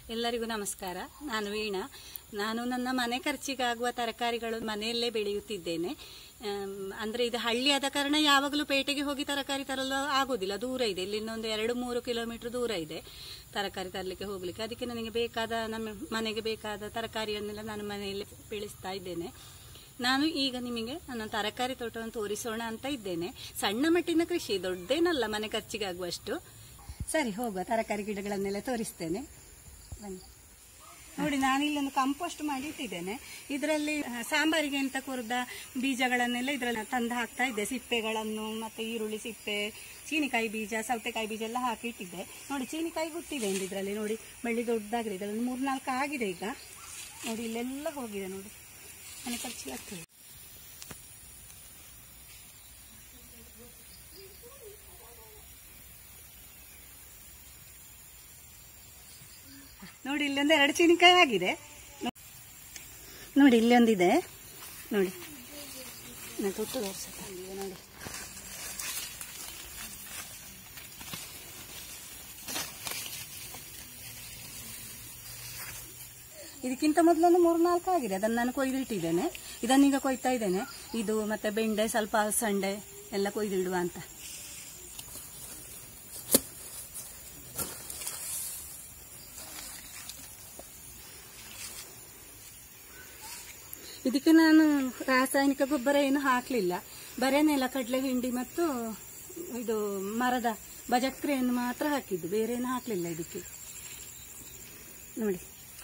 ಎಲ್ಲರಿಗೂ ನಮಸ್ಕಾರ ನಾನು ವೀಣಾ ನಾನು ನನ್ನ ಮನೆ ಖರ್ಚಿಗಾಗುವ ತರಕಾರಿಗಳು ಮನೆಯಲ್ಲೇ ಬೆಳೆಯುತ್ತಿದ್ದೇನೆ ಆಮ್, ಅಂದ್ರೆ ಇದು ಹಳ್ಳಿ ಆದ ಕಾರಣ ಯಾವಾಗಲೂ ಪೇಟೆಗೆ ಹೋಗಿ ತರಕಾರಿ ತರಲು ಆಗೋದಿಲ್ಲ ದೂರ ಇದೆ ಇಲ್ಲಿಂದ ಒಂದು ಎರಡು ಮೂರು ಕಿಲೋಮೀಟರ್ ದೂರ ಇದೆ ತರಕಾರಿ ತರಲಿಕ್ಕೆ ಹೋಗ್ಲಿಕ್ಕೆ ಅದಕ್ಕೆ ನನಗೆ ಬೇಕಾದ ನಮ್ಮ ಮನೆಗೆ ಬೇಕಾದ ತರಕಾರಿಯನ್ನೆಲ್ಲ ನಾನು ಮನೆಯಲ್ಲೇ ಬೆಳೆಸ್ತಾ ಇದ್ದೇನೆ ನಾನು ಈಗ ನಿಮಗೆ ನನ್ನ ತರಕಾರಿ ತೋಟವನ್ನು ತೋರಿಸೋಣ ಅಂತ ಇದ್ದೇನೆ ಸಣ್ಣ ಮಟ್ಟಿನ ಕೃಷಿ ದೊಡ್ಡದೇನಲ್ಲ ಮನೆ ಖರ್ಚಿಗಾಗುವಷ್ಟು ಸರಿ ಹೋಗುವ ತರಕಾರಿ ಗಿಡಗಳನ್ನೆಲ್ಲ ತೋರಿಸ್ತೇನೆ ಬನ್ನಿ ನೋಡಿ ನಾನು ಇಲ್ಲೊಂದು ಕಂಪೋಸ್ಟ್ ಮಾಡಿ ಇಟ್ಟಿದ್ದೇನೆ ಇದರಲ್ಲಿ ಆ, ಸಾಂಬಾರಿಗೆ ಅಂತ ಕೊರ್ದ ಬೀಜಗಳನ್ನೆಲ್ಲ ಇದರಲ್ಲಿ ತಂದು ಹಾಕ್ತಾ ಇದ್ದೆ ಸಿಪ್ಪೆಗಳನ್ನು ಮತ್ತೆ ಈರುಳ್ಳಿ ಸಿಪ್ಪೆ ಚೀನಿಕಾಯಿ ಬೀಜ ಸೌತೆಕಾಯಿ ಬೀಜ ಎಲ್ಲ ಹಾಕಿ ಇಟ್ಟಿದ್ದೆ ನೋಡಿ ಚೀನಿಕಾಯಿ ಹುಟ್ಟಿದೆ ಒಂದು ಇದರಲ್ಲಿ ನೋಡಿ ಬಳ್ಳಿ ದೊಡ್ಡದಾಗಿದೆ ಇದರಲ್ಲಿ ಮೂರ್ನಾಲ್ಕು ಆಗಿದೆ ಈಗ ನೋಡಿ ಇಲ್ಲೆಲ್ಲ ಹೋಗಿದೆ ನೋಡಿ ಮನೆ ಖರ್ಚಿಗಾಗ್ತದೆ ನೋಡಿ ಇಲ್ಲೊಂದು ಎರಡು ಚೀನಿಕಾಯಿ ಆಗಿದೆ ನೋಡಿ ಇಲ್ಲೊಂದಿದೆ ನೋಡಿ ನಾನು ತೊಟ್ಟು ತೋರಿಸುತ್ತೆ ನೋಡಿ ಇದಕ್ಕಿಂತ ಮೊದಲೊಂದು ಮೂರು ನಾಲ್ಕು ಆಗಿದೆ ಅದನ್ನು ನಾನು ಕೊಯ್ದಿಟ್ಟಿದ್ದೇನೆ ಇದನ್ನೀಗ ಕೊಯ್ತಾ ಇದ್ದೇನೆ ಇದು ಮತ್ತೆ ಬೆಂಡೆ ಸ್ವಲ್ಪ ಅಲಸಂಡೆ ಎಲ್ಲ ಕೊಯ್ದಿಡುವ ಅಂತ ಇದಕ್ಕೆ ನಾನು ರಾಸಾಯನಿಕ ಗೊಬ್ಬರ ಏನು ಹಾಕಲಿಲ್ಲ ಬರೇ ನೆಲಕಡಲೆ ಹಿಂಡಿ ಮತ್ತು ಇದು ಮರದ ಬಜಕ್ರೆಯನ್ನು ಮಾತ್ರ ಹಾಕಿದ್ದು ಬೇರೆ ಏನು ಹಾಕಲಿಲ್ಲ ಇದಕ್ಕೆ ನೋಡಿ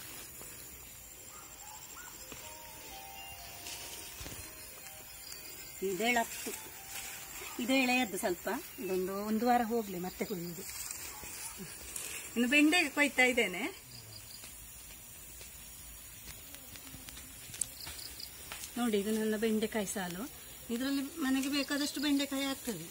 ಇದೆಳತ್ತು ಇದು ಎಳೆಯದ್ದು ಸ್ವಲ್ಪ ಇದೊಂದು ಒಂದು ವಾರ ಹೋಗ್ಲಿ ಮತ್ತೆ ಕೊಯ್ಯುವುದು ಇನ್ನು ಬೆಂಡೆ ಕೊಯ್ತಾ ಇದ್ದೇನೆ ನೋಡಿ ಇದು ನನ್ನ ಬೆಂಡೆಕಾಯಿ ಸಾಲು ಇದರಲ್ಲಿ ಮನೆಗೆ ಬೇಕಾದಷ್ಟು ಬೆಂಡೆಕಾಯಿ ಆಗ್ತದೆ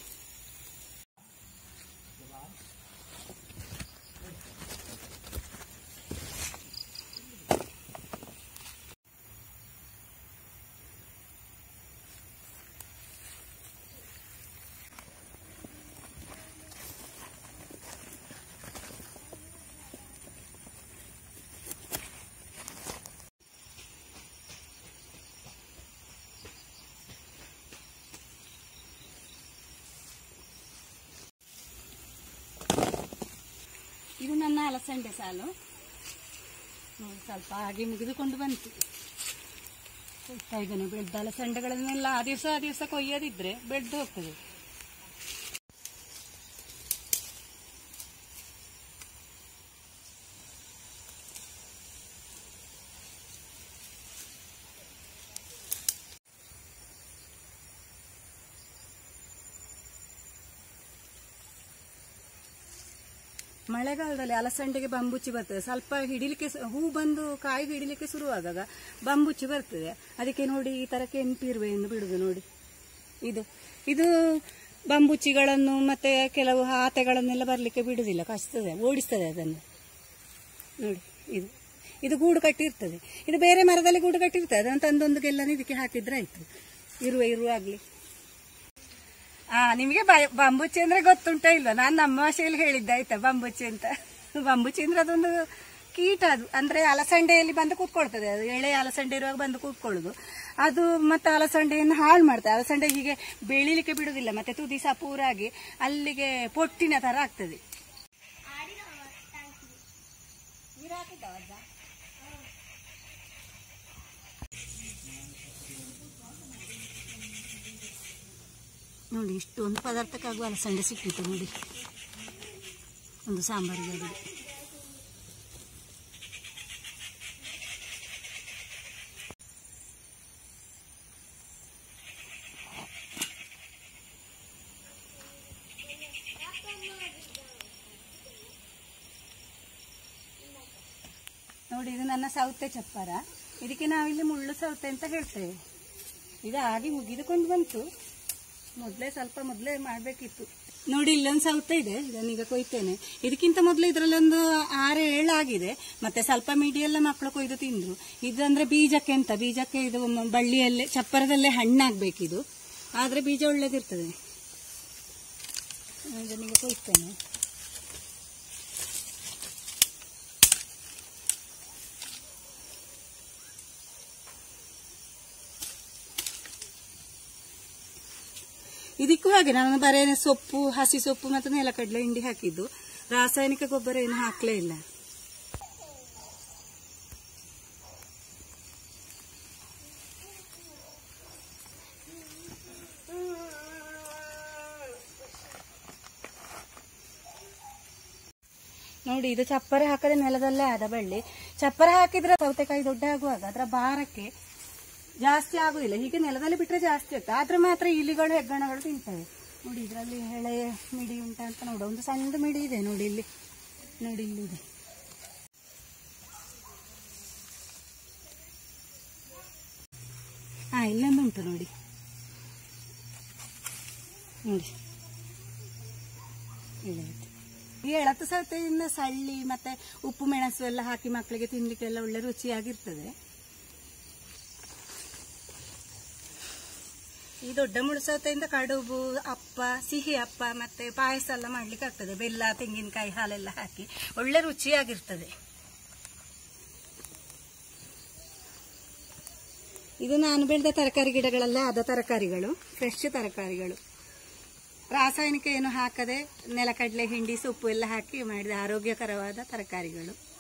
ಇದು ನನ್ನ ಅಲಸಂಡೆ ಸಾಲು ನೋಡಿ ಸ್ವಲ್ಪ ಹಾಗೆ ಮುಗಿದುಕೊಂಡು ಬಂತು ಕೊಯ್ತಾ ಇದ್ದೇನೆ ಬೆಳೆದ ಅಲಸಂಡೆಗಳನ್ನೆಲ್ಲ ಆ ದಿವಸ ಆ ದಿವಸ ಕೊಯ್ಯದಿದ್ರೆ ಬೆಳೆದು ಹೋಗ್ತದೆ ಮಳೆಗಾಲದಲ್ಲಿ ಅಲಸಂಡೆಗೆ ಬಂಬುಚ್ಚಿ ಬರ್ತದೆ ಸ್ವಲ್ಪ ಹಿಡಿಲಿಕ್ಕೆ ಸ- ಹೂ ಬಂದು ಕಾಯಿ ಹಿಡಿಲಿಕ್ಕೆ ಶುರುವಾದಾಗ ಬಂಬುಚ್ಚಿ ಬರ್ತದೆ ಅದಕ್ಕೆ ನೋಡಿ ಈ ತರ ಕೆಂಪಿರುವೆಯನ್ನು ಬಿಡುದು ನೋಡಿ ಇದು ಇದು ಬಂಬುಚ್ಚಿಗಳನ್ನು ಮತ್ತೆ ಕೆಲವು ಹಾತೆಗಳನ್ನೆಲ್ಲ ಬರಲಿಕ್ಕೆ ಬಿಡುದಿಲ್ಲ ಕಚ್ತದೆ ಓಡಿಸ್ತದೆ ಅದನ್ನು ನೋಡಿ ಇದು ಇದು ಗೂಡು ಕಟ್ಟಿರ್ತದೆ ಇದು ಬೇರೆ ಮರದಲ್ಲಿ ಗೂಡು ಕಟ್ಟಿರ್ತದೆ ಅದನ್ನು ತಂದೊಂದು ಗೆಲ್ಲನ ಇದಕ್ಕೆ ಹಾಕಿದ್ರೆ ಆಯ್ತು ಇರುವೆ ಇರುವಾಗ್ಲಿ ಆ ನಿಮಗೆ ಬಂಬುಚ್ಚಿ ಅಂದ್ರೆ ಗೊತ್ತುಂಟ ಇಲ್ಲ ನಾನು ನಮ್ಮ ಭಾಷೆಯಲ್ಲಿ ಹೇಳಿದ್ದೆ ಆಯ್ತಾ ಬಂಬುಚ್ಚಿ ಅಂತ ಬಂಬುಚ್ಚಿ ಅಂದ್ರೆ ಅದೊಂದು ಕೀಟ ಅದು ಅಂದ್ರೆ ಅಲಸಂಡೆಯಲ್ಲಿ ಬಂದು ಕೂತ್ಕೊಳ್ತದೆ ಅದು ಎಳೆ ಅಲಸಂಡೆ ಇರುವಾಗ ಬಂದು ಕೂತ್ಕೊಳ್ಳೋದು ಅದು ಮತ್ತೆ ಅಲಸಂಡೆಯನ್ನು ಹಾಳು ಮಾಡ್ತದೆ ಅಲಸಂಡೆ ಹೀಗೆ ಬೆಳಿಲಿಕ್ಕೆ ಬಿಡುದಿಲ್ಲ ಮತ್ತೆ ತುದಿ ಸಹ ಪೂರಾಗಿ ಅಲ್ಲಿಗೆ ಪೊಟ್ಟಿನ ತರ ಆಗ್ತದೆ ನೋಡಿ ಇಷ್ಟೊಂದು ಪದಾರ್ಥಕ್ಕಾಗುವ ಅಲಸಂಡೆ ಸಿಕ್ಕಿತು ನೋಡಿ ಒಂದು ಸಾಂಬಾರಿಗೆ ಅದು ನೋಡಿ ಇದು ನನ್ನ ಸೌತೆ ಚಪ್ಪರ ಇದಕ್ಕೆ ನಾವಿಲ್ಲಿ ಮುಳ್ಳು ಸೌತೆ ಅಂತ ಹೇಳ್ತೇವೆ ಇದು ಆಗಿ ಮುಗಿದುಕೊಂಡು ಬಂತು ಮೊದಲೇ ಸ್ವಲ್ಪ ಮೊದಲೇ ಮಾಡಬೇಕಿತ್ತು ನೋಡಿ ಇಲ್ಲೊಂದು ಸೌತೆ ಇದೆ ಇದನ್ನೀಗ ಕೊಯ್ತೇನೆ ಇದಕ್ಕಿಂತ ಮೊದಲು ಇದರಲ್ಲಿ ಒಂದು ಆರು ಏಳು ಆಗಿದೆ ಮತ್ತೆ ಸ್ವಲ್ಪ ಮಿಡಿ ಎಲ್ಲ ಮಕ್ಕಳು ಕೊಯ್ದು ತಿಂದ್ರು ಇದಂದ್ರೆ ಬೀಜಕ್ಕೆ ಅಂತ ಬೀಜಕ್ಕೆ ಇದು ಮ- ಬಳ್ಳಿಯಲ್ಲೇ ಚಪ್ಪರದಲ್ಲೇ ಹಣ್ಣಾಗ್ಬೇಕಿದು ಆದ್ರೆ ಬೀಜ ಒಳ್ಳೇದಿರ್ತದೆ ಇದನ್ನೀಗ ಕೊಯ್ತೇನೆ ಇದಕ್ಕೂ ಹಾಗೆ ನಾನು ಬರೇ ಸೊಪ್ಪು ಹಸಿ ಸೊಪ್ಪು ಮತ್ತು ನೆಲಕಡಲೆ ಹಿಂಡಿ ಹಾಕಿದ್ದು ರಾಸಾಯನಿಕ ಗೊಬ್ಬರ ಏನು ಹಾಕ್ಲೇ ಇಲ್ಲ ನೋಡಿ ಇದು ಚಪ್ಪರ ಹಾಕದೆ ನೆಲದಲ್ಲೇ ಆದ ಬಳ್ಳಿ ಚಪ್ಪರ ಹಾಕಿದ್ರೆ ಸೌತೆಕಾಯಿ ದೊಡ್ಡ ಆಗುವಾಗ ಅದರ ಭಾರಕ್ಕೆ ಜಾಸ್ತಿ ಆಗುದಿಲ್ಲ ಹೀಗೆ ನೆಲದಲ್ಲಿ ಬಿಟ್ರೆ ಜಾಸ್ತಿ ಆಗ್ತದೆ ಆದ್ರೆ ಮಾತ್ರ ಇಲಿಗಳು ಹೆಗ್ಗಣಗಳು ತಿಂತವೆ ನೋಡಿ ಇದರಲ್ಲಿ ಎಳೆ ಮಿಡಿ ಉಂಟಾ ಅಂತ ನೋಡು ಒಂದು ಸಣ್ಣದು ಮಿಡಿ ಇದೆ ನೋಡಿ ಇಲ್ಲಿ ನೋಡಿ ಇಲ್ಲಿ ಇದೆ ಹಾ ಇಲ್ಲೊಂದು ಉಂಟು ನೋಡಿ ನೋಡಿ ಎಳೆ ಇದೆ. ಈ ಎಳತು ಸೌತೆಯಿಂದ ಸಳ್ಳಿ ಮತ್ತೆ ಉಪ್ಪು ಮೆಣಸು ಎಲ್ಲ ಹಾಕಿ ಮಕ್ಕಳಿಗೆ ತಿನ್ಲಿಕ್ಕೆಲ್ಲ ಒಳ್ಳೆ ರುಚಿಯಾಗಿರ್ತದೆ ಈ ದೊಡ್ಡ ಮುಳುಸೌತೆಯಿಂದ ಕಡುಬು ಅಪ್ಪ ಸಿಹಿ ಅಪ್ಪ ಮತ್ತೆ ಪಾಯಸ ಎಲ್ಲ ಮಾಡ್ಲಿಕ್ಕೆ ಆಗ್ತದೆ ಬೆಲ್ಲ ತೆಂಗಿನಕಾಯಿ ಹಾಲೆಲ್ಲ ಹಾಕಿ ಒಳ್ಳೆ ರುಚಿಯಾಗಿರ್ತದೆ ಇದು ನಾನು ಬೆಳೆದ ತರಕಾರಿ ಗಿಡಗಳಲ್ಲೇ ಆದ ತರಕಾರಿಗಳು ಫ್ರೆಶ್ ತರಕಾರಿಗಳು ರಾಸಾಯನಿಕ ಏನು ಹಾಕದೆ ನೆಲಕಡಲೆ ಹಿಂಡಿ ಸೊಪ್ಪು ಎಲ್ಲ ಹಾಕಿ ಮಾಡಿದ ಆರೋಗ್ಯಕರವಾದ ತರಕಾರಿಗಳು